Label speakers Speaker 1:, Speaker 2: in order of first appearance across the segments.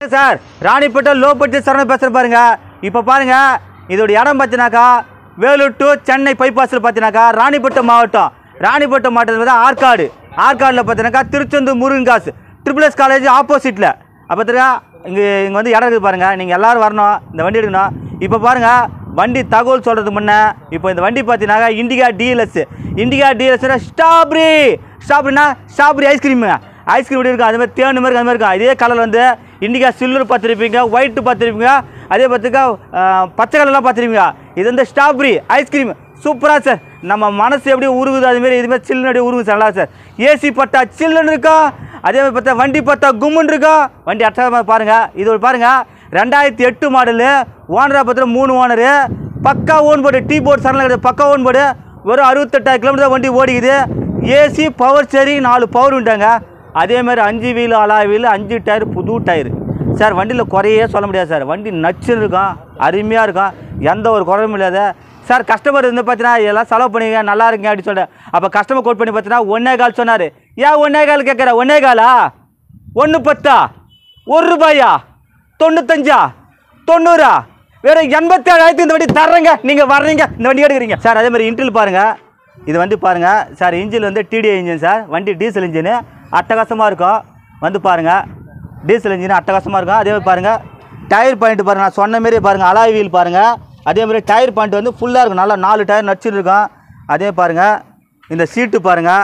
Speaker 1: Sir Ranipet low budget சரண பேசுகிற பாருங்க இப்போ பாருங்க இதோட இடம் பார்த்தீங்கன்னாக்கா வேலூர் டு சென்னை பைபாஸில் பார்த்தீங்கன்னாக்கா ராணிப்பேட்டை மாவட்டம் ராணிப்பேட்டை மாவட்டத்தில் பார்த்தா ஆற்காடு ஆற்காடில் பார்த்தீங்கன்னாக்கா திருச்செந்தூர் முருகன்காசு ட்ரிபிள் எஸ் காலேஜ் ஆப்போசிட்டில் அப்போ பார்த்தீங்கன்னா இங்கே இங்கே வந்து இடம் இருக்குது பாருங்கள் நீங்கள் எல்லோரும் வரணும் இந்த வண்டி எடுக்கணும் இப்போ பாருங்கள் வண்டி தகவல் சொல்கிறதுக்கு முன்னே இப்போ இந்த வண்டி பார்த்தீங்கன்னாக்கா Indica DLS Indica DLS strawberry ஸ்ட்ராபெரினா ஸ்ட்ராபெரி ஐஸ்கிரீமு ஐஸ்கிரீம் எப்படி இருக்கும் அது மாதிரி தேனு மாதிரி அது மாதிரி இருக்கும் இதே கலர் வந்து இண்டிகா சில்வர் பார்த்துருப்பீங்க ஒயிட்டு பார்த்துருப்பீங்க அதே பார்த்துக்கா பச்சை கலர்லாம் பார்த்துருப்பீங்க இது வந்து ஸ்ட்ராபெரி ஐஸ்கிரீம் சூப்பராக சார் நம்ம மனசு எப்படி உருகுது அதுமாரி இதுமாரி சில்லுன்னு அப்படியே உருகுது சார் நல்லா சார் ஏசி பட்டா சில்லுன்னு இருக்கா அதே மாதிரி பார்த்தா வண்டி பார்த்தா கும்முன்னு இருக்கா வண்டி அட்டமாக பாருங்கள் இது ஒரு பாருங்கள் ரெண்டாயிரத்தி எட்டு மாடலு ஓனராக பார்த்தா மூணு ஓனரு பக்கா ஓன் போர்டு டீ போர்டு சரணம் கிடையாது பக்கா ஓன் போர்டு வெறும் அறுபத்தெட்டாயிரம் கிலோமீட்டர் வண்டி ஓடிக்குது ஏசி பவர் ஸ்டேரிங் நாலு பவர் உண்டாங்க அதே மாதிரி அஞ்சு வீல் அலா வீல் அஞ்சு டயர் புது டயர் சார் வண்டியில் குறையே சொல்ல முடியாது சார் வண்டி நச்சுன்னு இருக்கும் அருமையாக இருக்கும் எந்த ஒரு குறையும் இல்லாத சார் கஸ்டமர் இருந்து பார்த்தீங்கன்னா எல்லாம் செலவு பண்ணிங்க நல்லா இருக்குங்க அப்படின்னு சொல்லிட்டு அப்போ கஸ்டமர் கோட் பண்ணி பார்த்தீங்கன்னா ஒன்னே கால் சொன்னார் ஏன் ஒன்னே கால் கேட்குற ஒன்னே காலா ஒன்று பத்தா ஒரு ரூபாயா தொண்ணூத்தஞ்சா தொண்ணூறா வேற எண்பத்தி ஏழாயிரத்து இந்த வண்டி தர்றேங்க நீங்கள் வர்றீங்க இந்த வண்டி எடுக்கிறீங்க சார் அதே மாதிரி இன்டில் பாருங்கள் இது வந்து பாருங்கள் சார் இன்ஜின் வந்து டிடிஐ இன்ஜின் சார் வண்டி டீசல் இன்ஜினு அட்டகாசமாக இருக்கும் வந்து பாருங்கள் டீசல் இன்ஜின் அட்டகாசமாக இருக்கும் அதே மாதிரி பாருங்கள் டயர் பாயிண்ட் பாருங்கள் நான் சொன்ன மாரி பாருங்கள் அலாய் வீல் பாருங்கள் அதே மாதிரி டயர் பாயிண்ட் வந்து ஃபுல்லாக இருக்கும் நல்லா நாலு டயர் நச்சுன்னு இருக்கும் அதே பாருங்கள் இந்த சீட்டு பாருங்கள்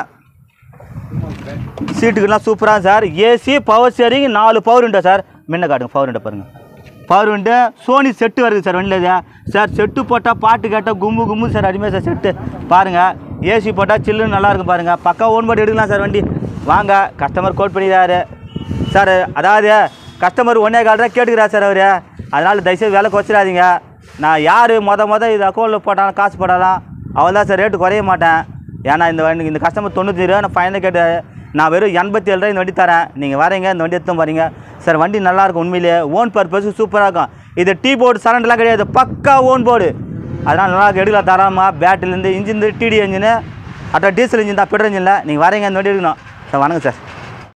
Speaker 1: சீட்டுக்கெல்லாம் சூப்பராக சார் ஏசி பவர் ஸ்டேரிங் நாலு பவர் உண்டா சார் முன்ன காட்டுங்க பவர் உண்டை பாருங்கள் பவர் உண்டு சோனி செட்டு வருது சார் வண்டியில் இது. சார் செட்டு போட்டால் பாட்டு கேட்டால் கும்பு கும்பு சார் அருமையாக சார் செட்டு பாருங்கள் ஏசி போட்டால் சில்லுன்னு நல்லா இருக்கும் பாருங்கள் பக்கா ஓன் போட்டு எடுக்கலாம் சார் வண்டி வாங்க கஸ்டமர் கோட் பண்ணிடுறாரு சார் அதாவது கஸ்டமர் ஒன்றே கால் ரூபா கேட்டுக்கிறார் சார் அவர் அதனால் தயவுசெய்து விலை குறைச்சிடாதீங்க நான் யார் மொத மொதல் இது அக்கௌண்ட்டில் போட்டாலும் காசு போட்டாலும் அவள் தான் சார் ரேட்டு குறைய மாட்டேன் ஏன்னா இந்த வண்டி இந்த கஸ்டமர் தொண்ணூற்றி ரூபா நான் ஃபைனல் கேட்டு நான் வெறும் எண்பத்தி ஏழு ரூபா இந்த வண்டி தரேன் நீங்கள் வரீங்க இந்த வண்டி எடுத்து வரீங்க சார் வண்டி நல்லா இருக்கும் உண்மையிலேயே ஓன் பர்பஸ் சூப்பராக இருக்கும் இது டீ போர்டு சரண்டெலாம் கிடையாது பக்கா ஓன் போர்டு அதனால் நல்லா இருக்கும் எடுக்கலாம் தராமல் பேட்டரிலேருந்து இன்ஜின் டிடி இன்ஜினு அப்புறம் டீசல் இன்ஜின் தான் பெட்ரோல் இன்ஜினில் நீங்கள் வரீங்க இந்த வண்டி எடுக்கணும் சார் வணக்கம் சார்